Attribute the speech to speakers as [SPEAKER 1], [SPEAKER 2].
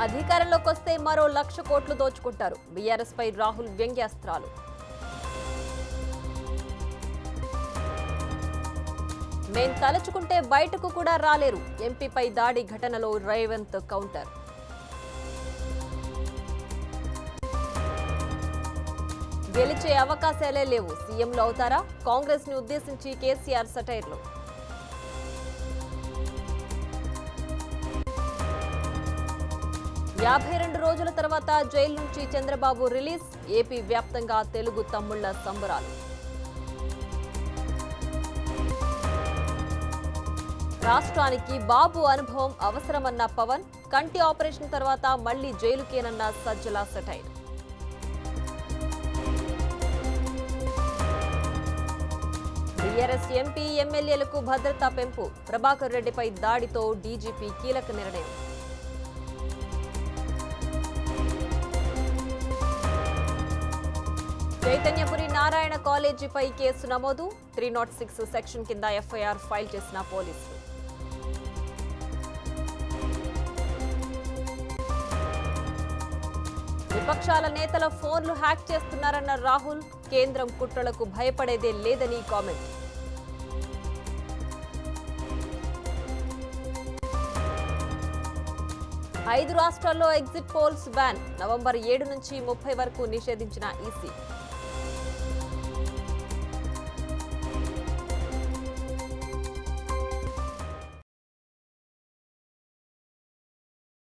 [SPEAKER 1] అధికారంలోకి వస్తే మరో లక్ష కోట్లు దోచుకుంటారు బీఆర్ఎస్ పై రాహుల్ వ్యంగ్యాస్త్రాలు మేం తలుచుకుంటే బయటకు కూడా రాలేరు ఎంపీపై దాడి ఘటనలో రేవంత్ కౌంటర్ గెలిచే అవకాశాలే లేవు సీఎంలు అవుతారా కాంగ్రెస్ ని ఉద్దేశించి కేసీఆర్ సటైర్లు యాభై రెండు రోజుల తర్వాత జైలు నుంచి చంద్రబాబు రిలీజ్ ఏపీ వ్యాప్తంగా తెలుగు తమ్ముళ్ల సంబరాలు రాష్ట్రానికి బాబు అనుభవం అవసరమన్న పవన్ కంటి ఆపరేషన్ తర్వాత మళ్లీ జైలుకేనన్న సజ్జల సటైర్ బీఆర్ఎస్ ఎంపీ ఎమ్మెల్యేలకు భద్రతా పెంపు ప్రభాకర్ రెడ్డిపై దాడితో డీజీపీ కీలక నిర్ణయం చైతన్యపురి నారాయణ కాలేజీపై కేసు నమోదు త్రీ నాట్ సిక్స్ సెక్షన్ కింద ఎఫ్ఐఆర్ ఫైల్ చేసిన పోలీసులు విపక్షాల నేతల ఫోన్లు హ్యాక్ చేస్తున్నారన్న రాహుల్ కేంద్రం కుట్రలకు భయపడేదే లేదని కామెంట్ ఐదు రాష్ట్రాల్లో ఎగ్జిట్ పోల్స్ బ్యాన్ నవంబర్ ఏడు నుంచి ముప్పై వరకు నిషేధించిన ఈసీ